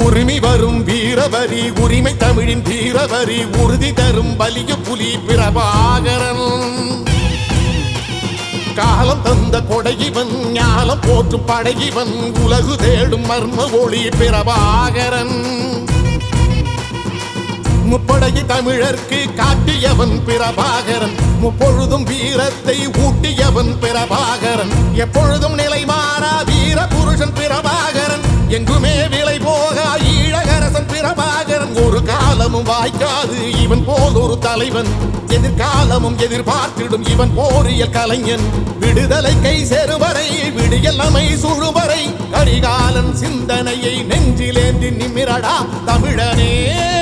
உரிமை வரும் வீரவரி உரிமை தமிழின் வீரவரி உறுதி தரும் வலிய புலி பிரபாகரன் காலம் தந்த கொடையிவன் ஞாலம் போற்றும் படையிவன் உலகு தேடும் மர்ம ஒளி பிரபாகரன் முப்படையை தமிழர்க்கு காட்டியவன் பிரபாகரன் முப்பொழுதும் வீரத்தை ஊட்டியவன் பிரபாகரன் எப்பொழுதும் நிலை மாறா வீர புருஷன் பிரபாகரன் எங்குமே விலை போகா ஈழகரசன் பிரபாகரன் ஒரு காலமும் வாய்க்காது இவன் போல் ஒரு தலைவன் எதிர்காலமும் எதிர்பார்த்திடும் இவன் போரியல் கலைஞன் விடுதலை கை சேருவரை விடியல்லமை சுழுவரை கரிகாலன் சிந்தனையை நெஞ்சிலேந்தி நிமிரடா தமிழனே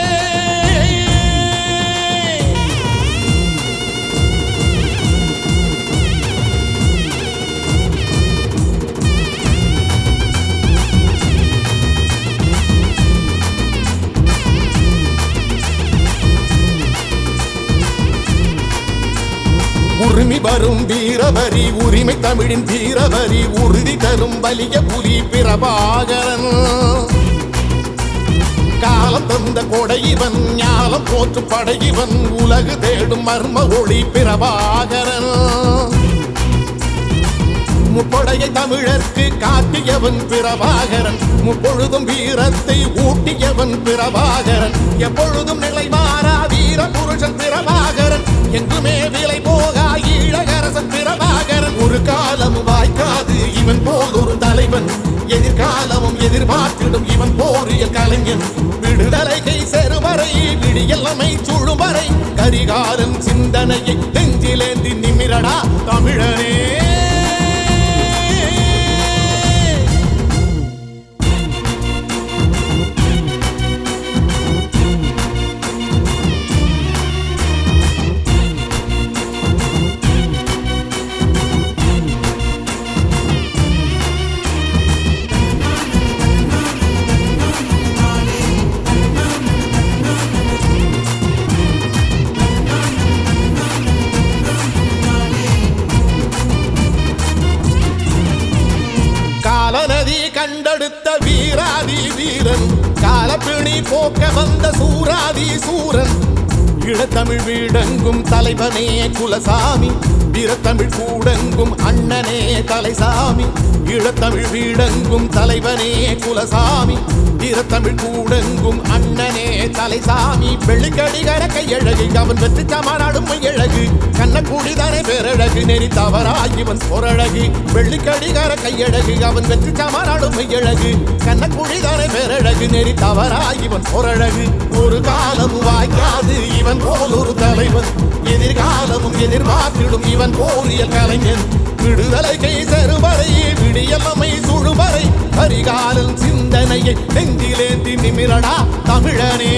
உரிமை வரும் வீரவரி உரிமை தமிழின் வீரவரி உறுதி தரும் வலிய புலி பிரபாகரன் காலம் தந்த கொடையிவன் ஞாலம் போற்றும் படையிவன் உலகு தேடும் மர்ம ஒளி பிரபாகரன் முப்படையை தமிழர்க்கு காட்டியவன் பிரபாகரன் முப்பொழுதும் வீரத்தை ஊட்டியவன் பிரபாகரன் எப்பொழுதும் நிலை மாறா வீர புருஷன் பிரபாகரன் எங்குமே விலை போகா ஈழகரசன் பிரபாகரன் ஒரு காலம் வாய்க்காது இவன் போல் ஒரு தலைவன் எதிர்காலமும் எதிர்பார்த்திடும் இவன் போரியல் கலைஞன் விடுதலை கை செருவரை விடியல்லமை சுழுவரை கரிகாலன் சிந்தனையை நெஞ்சிலேந்தி நிமிரடா தமிழனே காலநதி கண்டெடுத்த வீராதி வீரன் காலப்பிணி போக்க வந்த சூராதி சூரன் ஈழத்தமிழ் வீடெங்கும் தலைவனே குலசாமி வீரத்தமிழ் கூடெங்கும் அண்ணனே தலைசாமி ஈழத்தமிழ் வீடெங்கும் தலைவனே குலசாமி வீரத்தமிழ் கூடெங்கும் அண்ணனே தலைசாமி வெள்ளிக்கடிகர கையழகு அவன் வெற்றி சமானாடும் மையழகு கண்ணக்கூடிதானே பேரழகு நெறி தவறாய் இவன் பொறழகு வெள்ளிக்கடிகார கையழகு அவன் வெற்றி சமானாடும் மையழகு கண்ணக்கூடிதானே பேரழகு நெறி தவறாய் இவன் பொறழகு ஒரு காலம் வாய்க்காது இவன் போல் ஒரு தலைவன் எதிர்காலமும் எதிர்பார்த்திடும் இவன் போரியல் கலைஞன் விடுதலை கை செருவரை விடியலமை சுழுவரை கரிகாலன் சிந்தனையை நெஞ்சிலேந்தி நிமிரடா தமிழனே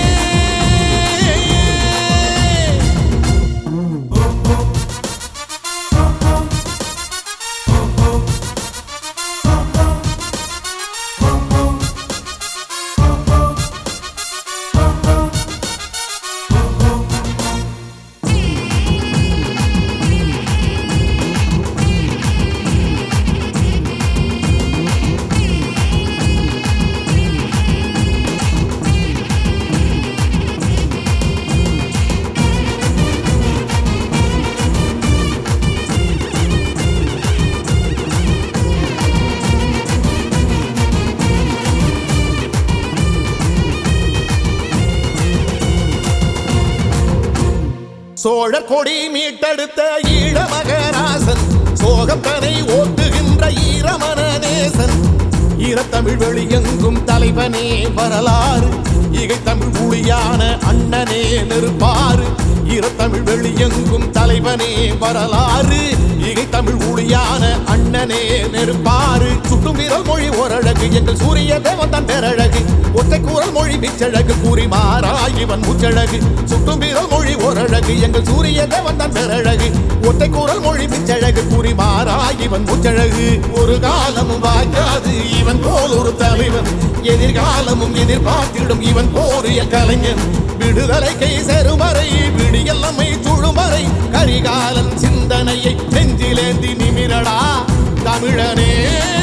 சோழர் கொடி மீட்டெடுத்த ஈழமகராசன் சோகத்தனை ஓட்டுகின்ற ஈரமன நேசன் ஈரத்தமிழ் வெளியெங்கும் தலைவனே வரலாறு இகை தமிழ் ஊழியான அண்ணனே நெருப்பாறு ஈரத்தமிழ் வெளியெங்கும் தலைவனே வரலாறு இகை தமிழ் ஊழியான அண்ணனே நெருப்பாறு சுட்டும் விரல் மொழி ஓரழகு எங்கள் சூரிய தேவன் தன் பேரழகு ஒற்றை கூறல் மொழி மிச்சழகு கூறி மாறா இவன் முச்சழகு சுட்டும் விரல் மொழி ஓரழகு எங்கள் சூரிய தேவன் தன் பேரழகு ஒற்றை கூறல் மொழி மிச்சழகு கூறி மாறா இவன் முச்சழகு ஒரு காலமும் வாய்க்காது இவன் போல் ஒரு தலைவன் எதிர்காலமும் எதிர்பார்த்திடும் இவன் போரிய கலைஞன் விடுதலை கை செருமறை விடியல்லமை துழுமறை கரிகாலன் சிந்தனையை நெஞ்சிலேந்தி நிமிரடா தமிழனே